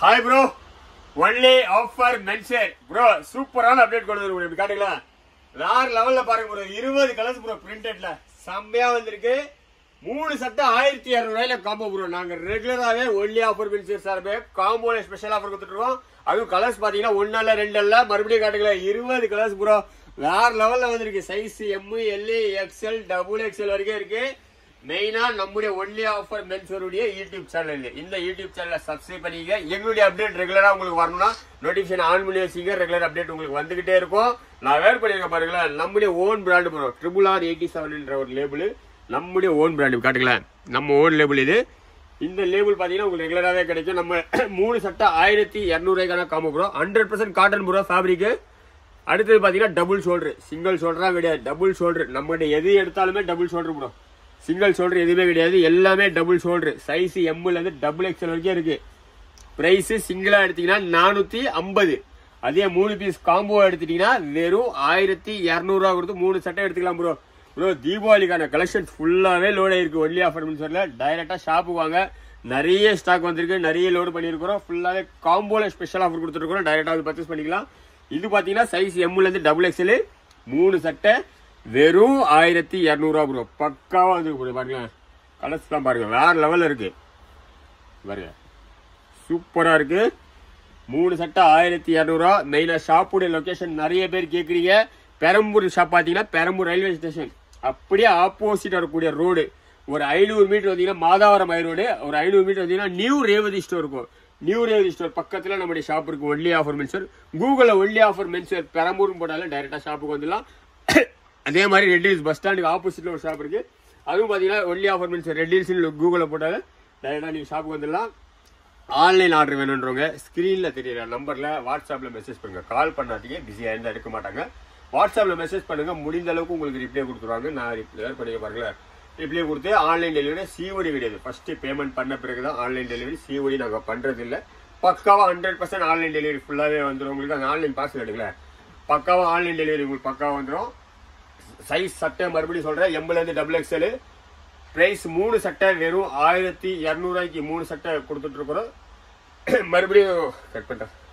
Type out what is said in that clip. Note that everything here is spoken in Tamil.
ஹாய் ப்ரோ ஒன்லி ஆஃபர் மென்சர் ப்ரோ சூப்பரான அப்டேட் கொண்டு வந்து இப்படி காட்டுங்களா வேற லெவல்ல பாருங்க ப்ரோ இருபது கலர்ஸ் ப்ரோ பிரிண்டட்ல செம்மையா வந்திருக்கு மூணு சட்டை ஆயிரத்தி இரநூறுவாயில காம்போ ப்ரோ நாங்க ரெகுலராகவே ஒன்லி ஆஃபர் மென்சர் சார்பே காம்போல ஸ்பெஷல் ஆஃபர் கொடுத்துட்டு இருக்கோம் அதுவும் கலர்ஸ் பாத்தீங்கன்னா ஒன்னு இல்ல ரெண்டு இல்ல மறுபடியும் காட்டுங்களா இருபது கலர்ஸ் ப்ரோ வேற லெவல்ல வந்திருக்கு size M L XL double XL வரைக்கும் இருக்கு மெயினா நம்முடைய ஒன்லி ஆஃபர் மென்ஸருடைய யூடியூப் சேனல் இந்த யூடியூப் சேனலை சப்ஸ்கிரைப் பண்ணிக்க எங்களுடைய அப்டேட் ரெகுலரா உங்களுக்கு வரணும்னா நோட்டிபிகேஷன் ஆன் பண்ணி வச்சுக்க ரெகுலர் அப்டேட் உங்களுக்கு வந்துகிட்டே இருக்கும் நான் வேர் பண்ணிருக்கேன் பாருங்களேன் நம்முடைய own brand bro triple R eighty செவன்ன்ற ஒரு லேபிள் நம்முடைய ஓன் பிராண்ட் காட்டுங்களேன் நம்ம ஓன் லேபிள் இது இந்த லேபிள் பாத்தீங்கன்னா உங்களுக்கு ரெகுலராகவே கிடைக்கும் நம்ம மூணு சட்டை ஆயிரத்தி இரநூறுவாய்க்கான combo bro hundred percent cotton bro fabric அடுத்தது பாத்தீங்கன்னா டபுள் ஷோல்டர் சிங்கிள் ஷோல்டரா கிடையாது டபுள் ஷோல்டர் நம்மகிட்ட எது எடுத்தாலுமே double shoulder bro single shoulder எதுவுமே கிடையாது எல்லாமே டபுள் ஷோல்டர் சைஸ் எம்ல இருந்து டபுள் எக்ஸ்எல் வரைக்கும் இருக்கு பிரைஸ் சிங்கிளா எடுத்தீங்கன்னா நானூத்தி ஐம்பது அதே மூணு பீஸ் காம்போ எடுத்துட்டீங்கன்னா வெறும் ஆயிரத்தி இரநூறுவா கொடுத்து மூணு சட்டை எடுத்துக்கலாம் ப்ரோ ப்ரோ தீபாவளிக்கான கலெக்ஷன் ஃபுல்லாவே லோட் ஆயிருக்கு ஒன்லி ஆஃபர் சொல்ல டைரக்டா ஷாப்புக்கு வாங்க நிறைய ஸ்டாக் வந்திருக்கு நிறைய லோடு பண்ணியிருக்கிறோம் ஃபுல்லாவே காம்போல ஸ்பெஷல் ஆஃபர் கொடுத்துருக்கோம் டைரக்டா வந்து பர்ச்சேஸ் பண்ணிக்கலாம் இது பாத்தீங்கன்னா சைஸ் எம்ல இருந்து டபுள் எக்ஸ்எல் மூணு சட்டை வெறும் ஆயிரத்தி இரநூறுவா ப்ரோ பக்காவா வந்து ப்ரோ பாருங்க கலர்ஸ் தான் பாருங்க வேற லெவல்ல இருக்கு பாருங்க சூப்பரா இருக்கு மூணு சட்டை ஆயிரத்தி இரநூறுவா மெயினா ஷாப்புடைய லொகேஷன் நிறைய பேர் கேக்குறீங்க பெரம்பூர் ஷாப் பாத்தீங்கன்னா பெரம்பூர் ரயில்வே ஸ்டேஷன் அப்படியே ஆப்போசிட் வரக்கூடிய ரோடு ஒரு ஐநூறு மீட்டர் வந்தீங்கன்னா மாதாவரம் ஐ ரோடு ஒரு ஐநூறு மீட்டர் வந்தீங்கன்னா நியூ ரேவதி ஸ்டோர் இருக்கும் நியூ ரேவதி ஸ்டோர் பக்கத்துல நம்முடைய ஷாப் இருக்கு ஒன்லி ஆஃபர் மென்சர் கூகுள்ல ஒன்லி ஆஃபர் மென்சர் பெரம்பூர்னு போட்டாலும் டைரக்டா ஷாப்புக்கு வந்துடலாம் அதே மாதிரி ரெட் ஹில்ஸ் பஸ் ஸ்டாண்டுக்கு ஆப்போசிட்ல ஒரு ஷாப் இருக்கு அதுவும் பாத்தீங்கன்னா ஒன்லி ஆஃபர் மென்சர் ரெட் ஹில்ஸ் கூகுள்ல போட்டாலும் டைரக்டா நீங்க ஷாப்புக்கு வந்துடலாம் ஆன்லைன் ஆர்டர் வேணுன்றவங்க ஸ்க்ரீன்ல தெரியற நம்பர்ல வாட்ஸ்அப்ல மெசேஜ் பண்ணுங்க கால் பண்ணாதீங்க பிஸியா இருந்தா எடுக்க மாட்டாங்க வாட்ஸ்அப்ல மெசேஜ் பண்ணுங்க முடிந்த அளவுக்கு உங்களுக்கு ரிப்ளை கொடுத்துருவாங்க நான் ரிப்ளை பண்ணிக்க பாருங்களேன் ரிப்ளை கொடுத்து ஆன்லைன் டெலிவரி சிஓடி கிடையாது ஃபர்ஸ்ட் பேமெண்ட் பண்ண பிறகு தான் ஆன்லைன் டெலிவரி சிஓடி நாங்க பண்றது இல்ல பக்காவா ஹண்ட்ரட் பர்சன்ட் ஆன்லைன் டெலிவரி ஃபுல்லாவே வந்துடும் உங்களுக்கு அந்த ஆன்லைன் பார்சல் எடுக்கல பக்காவா ஆன்லைன் டெலிவரி உங்களுக்கு பக்காவா வந்துடும் சைஸ் சட்டை மறுபடியும் சொல்றேன் எண்பதுல இருந்து டபுள் எக்ஸ்எல் பிரைஸ் மூணு சட்டை வெறும் ஆயிரத்தி இரநூறுவாய்க்கு மூணு சட்டை கொடுத்துட்டு இருக்கிறோம் மறுபடியும் கட் பண்றேன்